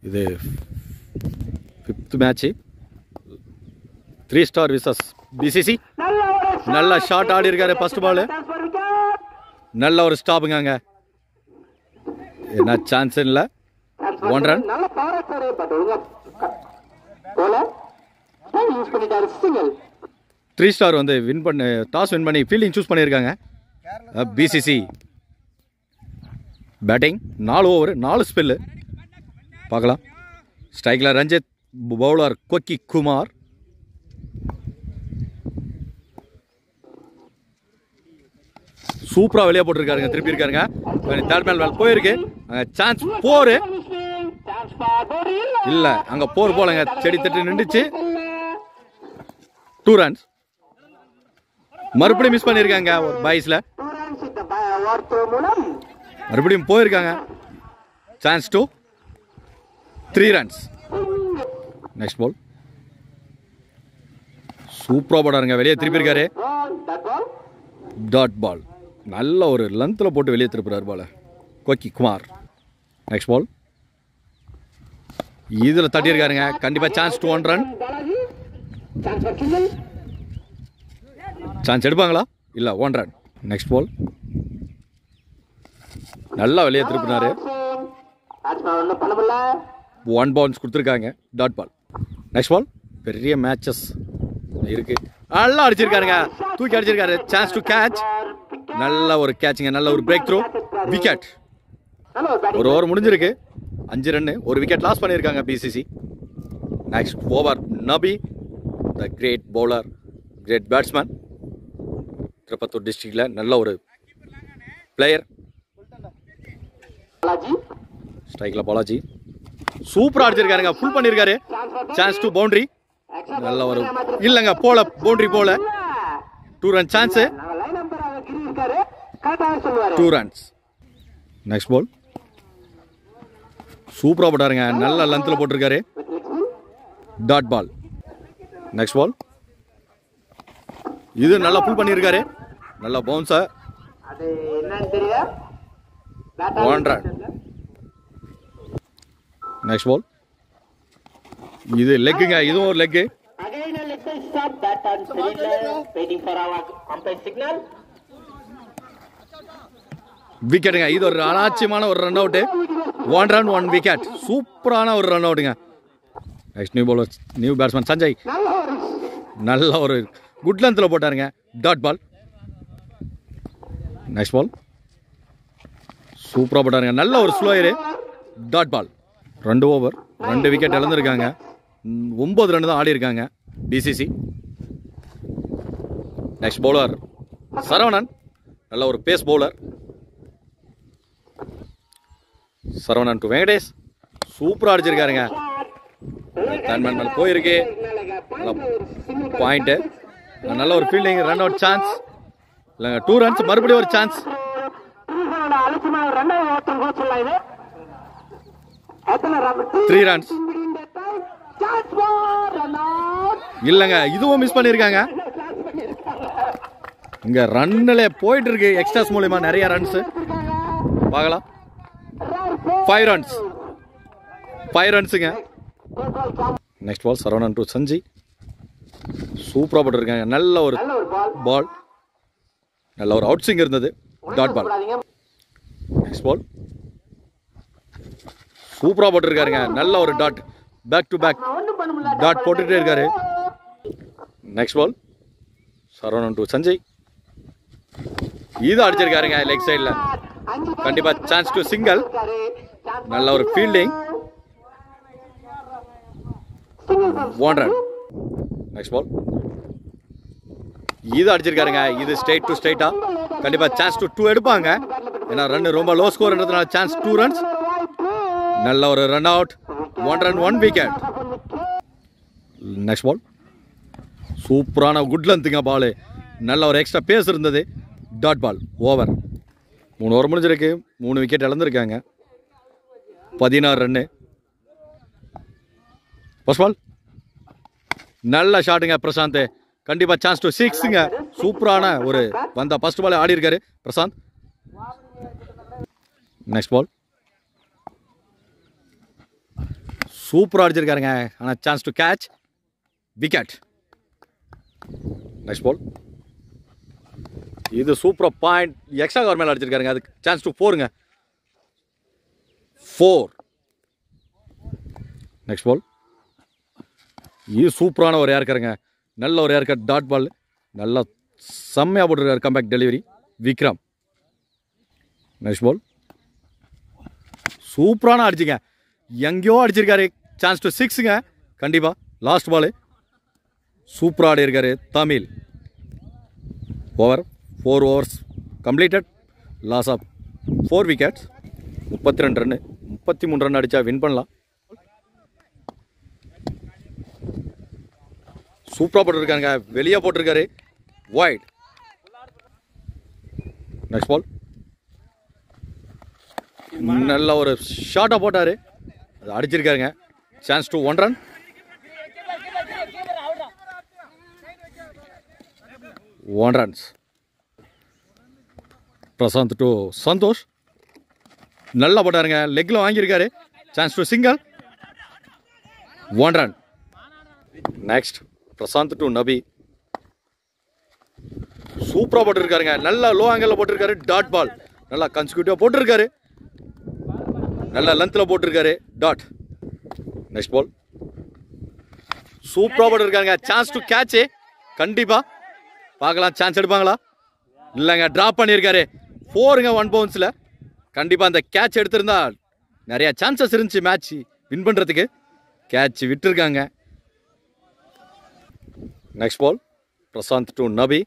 இது fifth match three star versus BCC நல்ல ஒரு நல்ல ஷாட் ஆடி இருக்காரு ஃபர்ஸ்ட் பால் transfer wicket. நல்ல ஒரு ஸ்டாப்புங்க அங்க என்ன சான்ஸ் இல்லை Transfer One run. நல்ல பாராட்டாரு பட் ஒழுங்கா போல டைம் யூஸ் பண்ணிட்டாரு சிங்கிள் த்ரீ ஸ்டார் வந்து வின் பண்ண டாஸ் வின் பண்ணி ஃபீல்டிங் சூஸ் பண்ணியிருக்காங்க பிசிசி பேட்டிங் நாலு ஓவர் நாலு ஸ்பெல்லு பார்க்கலாம் ஸ்ட்ரைக்கில் ரஞ்சித் பவுலர் கொக்கி குமார் சூப்பராக வெளியே போட்டிருக்காருங்க திருப்பி இருக்காருங்க தேர்ட் மேல் மேல் போயிருக்கு அங்கே chance four chance for four இல்ல இல்லை அங்கே போர் போலங்க செடி தட்டு நின்றுச்சு டூ ரன்ஸ் மறுபடியும் மிஸ் பண்ணியிருக்காங்க ஒரு பாய்ஸில் டூ ரன்ஸ் இந்த வார்த்தை மூலம் மறுபடியும் போயிருக்காங்க chance two three runs next ball சூப்பராக போடாருங்க வெளியே திருப்பி இருக்காரு பால் தட் பால் டாட் பால் நல்ல ஒரு லென்த்தில் போட்டு வெளியே திருப்புறாரு பால கோக்கி குமார் நெக்ஸ்ட் பால் இதில் தட்டியிருக்காருங்க கண்டிப்பாக chance two one run Balaji chance for single chance எடுப்பாங்களா இல்லை ஒன் ரன் நெக்ஸ்ட் பால் நல்லா வெளியே திருப்பினாரு பேட்ஸ்மேன் ஒன்றும் பண்ண முடியல ஒன் பவுன்ஸ் கொடுத்துருக்காங்க டாட் பால் நெக்ஸ்ட் பால் பெரிய மேட்சஸ் இருக்கு நல்லா அடிச்சிருக்காருங்க தூக்கி அடிச்சிருக்காரு சான்ஸ் டு கேட்ச் நல்ல ஒரு கேட்சுங்க நல்ல ஒரு பிரேக் த்ரூ விக்கெட் நல்ல ஒரு பேட்டிங் ஒரு ஓவர் முடிஞ்சிருக்கு அஞ்சு ரன்னு ஒரு விக்கெட் லாஸ் பண்ணியிருக்காங்க BCC next over Nabi the great bowler great batsman Tirupattur டிஸ்ட்ரிக்டில் நல்ல ஒரு பிளேயர் பாலாஜி ஸ்ட்ரைக்கில் பாலாஜி சூப்பராக அடிச்சிருக்காருங்க ஃபுல் பண்ணியிருக்காரு சான்ஸ் டு பவுண்டரி நல்ல ஒரு இல்லைங்க போல பவுண்டரி போல டூ ரன் சான்ஸு நாங்க லைன் நம்பர் அவர் கிரி இருக்காரு கரெக்டாக சொல்லுவாரு டூ ரன்ஸ் நெக்ஸ்ட் பால் சூப்பராக போட்டாருங்க நல்ல லென்த்தில் போட்டிருக்காரு with leg spin dot ball next ball இது நல்லா புல் பண்ணியிருக்காரு நல்லா பவுன்ஸா அது என்னன்னு தெரியல One run. நெக்ஸ்ட் பால் இது லெக்குங்க இதுவும் ஒரு leg Again a leg side stop that on Cyril waiting for our umpire signal. விக்கெட்டுங்க இது ஒரு அலாட்சியமான ஒரு run out one run one wicket சூப்பரான ஒரு ரன் அவுட்டுங்க next new bowler new batsman Sanjay நல்ல ஒரு நல்ல ஒரு குட் லென்த்தில் போட்டாருங்க டாட் பால் நெக்ஸ்ட் பால் சூப்பராக போட்டாருங்க நல்ல ஒரு ஸ்லோயரு டாட் பால் ரெண்டு ஓவர் ரெண்டு விக்கெட் இழந்திருக்காங்க ம், ஒன்பது ரன் தான் ஆடி இருக்காங்க பிசிசி நெக்ஸ்ட் பவுலர் சரவணன் நல்ல ஒரு pace bowler Saravanan to Venkatesh சூப்பராக அடிச்சிருக்காருங்க தேன்மேன் மேலே போயிருக்கு பாயிண்ட்டு நல்ல ஒரு ஃபீல்டிங் ரன் அவுட் சான்ஸ் இல்லைங்க டூ ரன்ஸ் மறுபடியும் ஒரு சான்ஸ் அலட்சியமான ரெண்டாவது ஓட்டம் கூட சொல்லலாம் இது எத்தனை run three runs chance for run out இல்லைங்க இதுவும் மிஸ் பண்ணியிருக்காங்க இங்கே ரன்னில் போயிட்டு இருக்கு எக்ஸ்ட்ராஸ் மூலியமா நிறைய ரன்ஸு பார்க்கலாம் ஃபைவ் ரன்ஸ் ஃபைவ் ரன்ஸுங்க நெக்ஸ்ட் பால் சரவணன் டு சஞ்சி சூப்பராக போட்டிருக்காங்க நல்ல ஒரு நல்ல ஒரு பால் பால் நல்ல ஒரு அவுட் ஸ்விங் இருந்தது டாட் பால் போடாதீங்க நெக்ஸ்ட் பால் சூப்பராக போட்டிருக்காருங்க நல்ல ஒரு டாட் பேக் டு பேக் ஒன்றும் பண்ண முடியல டாட் போட்டுட்டே இருக்காரு next ball Saravanan to Sanjay இது அடிச்சிருக்காருங்க லெக் சைடில் அஞ்சு கண்டிப்பா சான்ஸ் டு சிங்கிள் இருக்காரு நல்ல ஒரு fielding one run next ball இது அடிச்சிருக்காருங்க இது ஸ்ட்ரைட் டு ஸ்ட்ரைட்டா கண்டிப்பா சான்ஸ் டு டூ எடுப்பாங்க ஏன்னா ரன் ரொம்ப லோ ஸ்கோர்ன்றதுனால சான்ஸ் டூ ரன்ஸ் நல்ல ஒரு run out one run one wicket next ball சூப்பரான குட் லென்த்துங்க பால் நல்ல ஒரு எக்ஸ்ட்ரா பேஸ் இருந்தது டாட் பால் ஓவர் மூணு ஓவர் முடிஞ்சிருக்கு மூணு விக்கெட் இழந்திருக்காங்க பதினாறு ரன்னு ஃபர்ஸ்ட் பால் நல்ல ஷாட்டுங்க பிரசாந்த் கண்டிப்பாக சான்ஸ் டு சிக்ஸுங்க சூப்பரான ஒரு வந்த ஃபர்ஸ்ட் பால் ஆடி இருக்காரு பிரசாந்த் நெக்ஸ்ட் பால் சூப்பராக அடிச்சிருக்காருங்க ஆனால் chance to catch wicket next ball இது சூப்பராக பாயிண்ட் எக்ஸ்ட்ரா கவர் மேலே அடிச்சிருக்காருங்க அதுக்கு சான்ஸ் டு ஃபோருங்க ஃபோர் நெக்ஸ்ட் பால் இது சூப்பரான ஒரு ஏர்க்கருங்க நல்ல ஒரு ஏர்க்கர் டாட் பால் நல்லா செம்மையாக போட்டிருக்காரு comeback delivery Vikram next ball சூப்பரான அடிச்சுங்க எங்கேயோ அடிச்சிருக்காரு சான்ஸ் டு சிக்ஸுங்க கண்டிப்பாக லாஸ்ட் பால் சூப்பராக ஆடி இருக்காரு Tamil over four overs completed loss of four wickets முப்பத்தி ரெண்டு ரன்னு முப்பத்தி மூணு ரன் அடித்தா வின் பண்ணலாம் சூப்பராக போட்டிருக்காங்க வெளியே போட்டிருக்காரு வைட் நெக்ஸ்ட் பால் நல்ல ஒரு ஷார்ட்டாக போட்டார் அது அடிச்சிருக்காருங்க chance to one run one runs Prasanth to Santhosh நல்லா போட்டாருங்க லெக்கில் வாங்கியிருக்காரு chance to single one run next Prasanth to Nabi சூப்பராக போட்டிருக்காருங்க நல்லா லோ ஆங்கிளில் போட்டிருக்காரு டாட் பால் நல்லா கன்சிக்யூட்டிவாக போட்டிருக்காரு நல்லா லென்த்தில் போட்டிருக்காரு டாட் நெக்ஸ்ட் பால் சூப்பராக போட்டிருக்காருங்க சான்ஸ் டு கேட்சு கண்டிப்பாக பார்க்கலாம் சான்ஸ் எடுப்பாங்களா இல்லைங்க ட்ராப் பண்ணியிருக்காரு ஃபோருங்க ஒன் பவுன்ஸில் கண்டிப்பாக அந்த கேட்ச் எடுத்திருந்தா நிறையா சான்சஸ் இருந்துச்சு மேட்ச் வின் பண்ணுறதுக்கு கேட்ச் விட்டுருக்காங்க next ball Prasanth to Nabi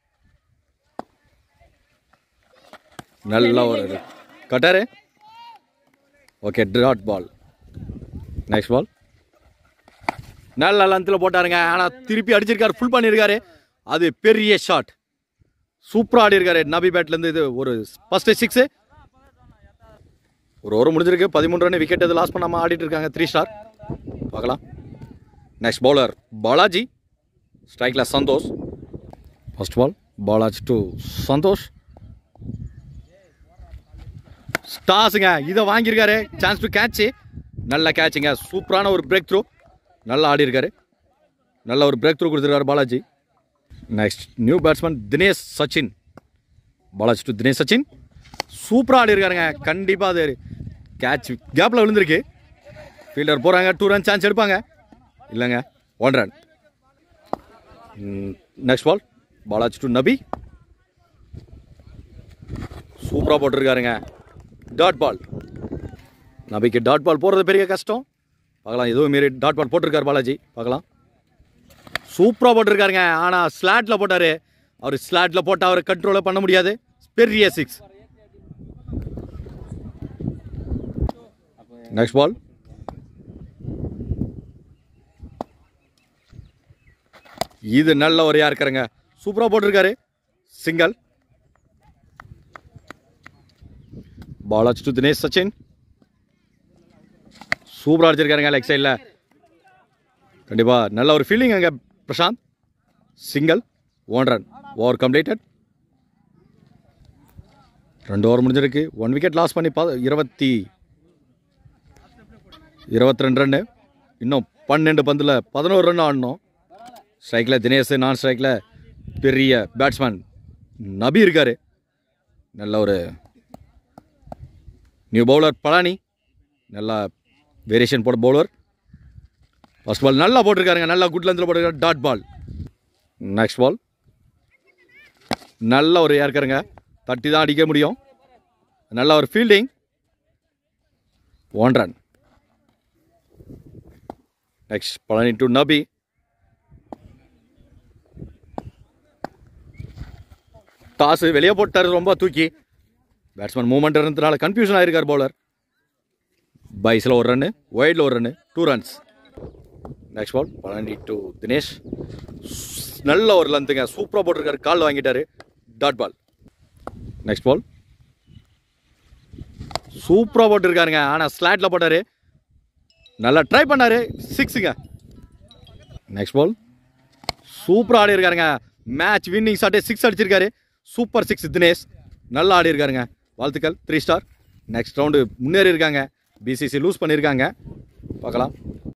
நல்ல ஒரு கட்டாரு ஓகே ட்ராட் பால் நெக்ஸ்ட் பால் நல்ல லென்த்தில் போட்டாருங்க ஆனால் திருப்பி அடிச்சிருக்காரு ஃபுல் பண்ணியிருக்காரு அது பெரிய ஷாட் சூப்பராக ஆடி இருக்காரு நபி பேட்லேருந்து இது ஒரு ஃபஸ்ட்டு சிக்ஸு ஒரு ஓவர் முடிஞ்சிருக்கு பதிமூணு ரன் விக்கெட் எது லாஸ் பண்ணாமல் ஆடிட்டு இருக்காங்க த்ரீ ஸ்டார் பார்க்கலாம் நெக்ஸ்ட் பவுலர் பாலாஜி ஸ்ட்ரைக்கில் Santhosh first ball Balaji to Santhosh ஸ்டாஸுங்க இதை வாங்கியிருக்காரு சான்ஸ் டு கேட்சு நல்ல கேட்சுங்க சூப்பரான ஒரு பிரேக் த்ரூ நல்லா ஆடி இருக்காரு நல்ல ஒரு பிரேக் த்ரூ கொடுத்துருக்காரு Balaji next new batsman Dinesh Sachin Balaji to Dinesh Sachin சூப்பராக ஆடி இருக்காருங்க கண்டிப்பாக அது கேட்ச் கேப்பில் விழுந்திருக்கு ஃபீல்டர் போகிறாங்க டூ ரன் சான்ஸ் எடுப்பாங்க இல்லைங்க one run next ball Balaji to Nabi சூப்பராக போட்டிருக்காருங்க டாட் பால் நபிக்கு டாட் பால் போடுறது பெரிய கஷ்டம் பார்க்கலாம் எதுவும் மீறி டாட் பால் போட்டிருக்காரு பாலாஜி பார்க்கலாம் சூப்பராக போட்டிருக்காருங்க ஆனால் ஸ்லாட்டில் போட்டார் அவர் ஸ்லாட்டில் போட்டால் அவர் கண்ட்ரோலை பண்ண முடியாது பெரிய சிக்ஸ் நெக்ஸ்ட் பால் இது நல்ல ஒரு யாருக்காருங்க சூப்பராக போட்டிருக்காரு சிங்கிள் பாலாஜி டு தினேஷ் சச்சின் சூப்பராக அடிச்சிருக்காருங்க லெக் சைடில் கண்டிப்பாக நல்ல ஒரு ஃபீலிங் அங்கே Prashanth single one run over completed ரெண்டு ஓவர் முடிஞ்சிருக்கு ஒன் விக்கெட் லாஸ் பண்ணி பா இருபத்தி இருபத்தி ரெண்டு ரன்னு இன்னும் பன்னெண்டு பந்தில் பதினோரு ரன் ஆடணும் ஸ்ட்ரைக்கில் தினேஷ் நான் ஸ்ட்ரைக்கில் பெரிய பேட்ஸ்மேன் நபி இருக்கார் நல்ல ஒரு நியூ பவுலர் பழனி நல்லா வேரியேஷன் போட பவுலர் ஃபர்ஸ்ட் பால் நல்லா போட்டிருக்காருங்க நல்லா குட் லென்த்தில் போட்டிருக்காரு டாட் பால் நெக்ஸ்ட் பால் நல்ல ஒரு ஏற்கருங்க தட்டி தான் அடிக்க முடியும் நல்ல ஒரு fielding one run next Palani to Nabi toss வெளியே போட்டார் ரொம்ப தூக்கி பேட்ஸ்மேன் மூவ்மெண்ட் இருந்ததுனால கன்ஃபியூஷன் ஆயிருக்கார் பவுலர் பைஸில் ஒரு ரன்னு ஒயிடில் ஒரு run two runs next ball Palani to Dinesh நல்ல ஒரு லந்துங்க சூப்பராக போட்டிருக்காரு கால் வாங்கிட்டாரு டாட் பால் நெக்ஸ்ட் பால் சூப்பராக போட்டிருக்காருங்க ஆனால் ஸ்லாட்டில் போட்டார் நல்லா ட்ரை பண்ணார் சிக்ஸுங்க நெக்ஸ்ட் பால் சூப்பராக ஆடி இருக்காருங்க மேட்ச் வின்னிங் ஷாட்டே சிக்ஸ் அடிச்சிருக்காரு சூப்பர் சிக்ஸ் தினேஷ் நல்லா ஆடி இருக்காருங்க வாழ்த்துக்கள் த்ரீ ஸ்டார் நெக்ஸ்ட் ரவுண்டு முன்னேறி இருக்காங்க பிசிசி லூஸ் பண்ணியிருக்காங்க பார்க்கலாம்